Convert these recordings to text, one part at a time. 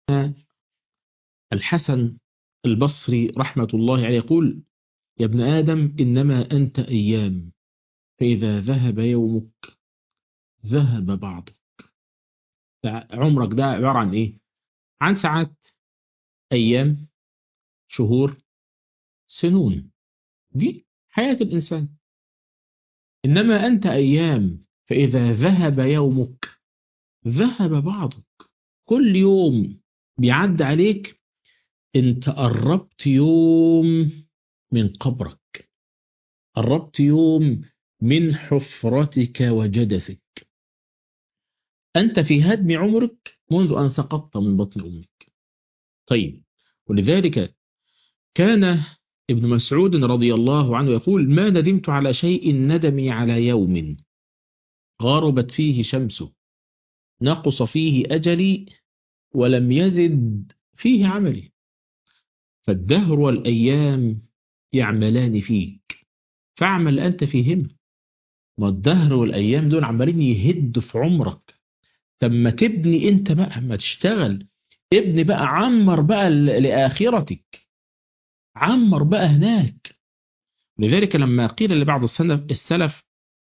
الحسن البصري رحمة الله عليه يقول يا ابن آدم إنما أنت أيام فإذا ذهب يومك ذهب بعضك عمرك ده عبارة عن إيه؟ عن ساعات أيام شهور سنون دي حياة الإنسان إنما أنت أيام فإذا ذهب يومك ذهب بعضك كل يوم بيعد عليك انت قربت يوم من قبرك قربت يوم من حفرتك وجدثك أنت في هدم عمرك منذ أن سقطت من بطن أمك طيب ولذلك كان ابن مسعود رضي الله عنه يقول ما ندمت على شيء ندمي على يوم غربت فيه شمسه نقص فيه أجلي ولم يزد فيه عملي فالدهر والأيام يعملان فيك فاعمل أنت فيهما ما الدهر والأيام دول عمالين يهدوا في عمرك طب ما تبني أنت بقى ما تشتغل ابني بقى عمر بقى لآخرتك عمر بقى هناك لذلك لما قيل لبعض السلف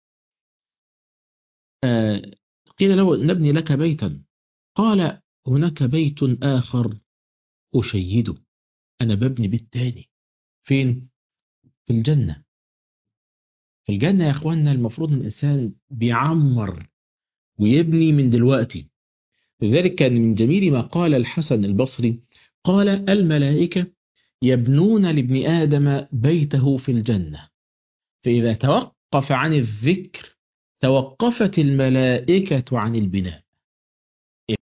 آه قيل له نبني لك بيتا قال هناك بيت آخر أشيده أنا ببني بيت تاني فين؟ في الجنة في الجنة يا أخواننا المفروض الإنسان بيعمر ويبني من دلوقتي لذلك كان من جميل ما قال الحسن البصري قال الملائكة يبنون لابن آدم بيته في الجنة فإذا توقف عن الذكر توقفت الملائكة عن البناء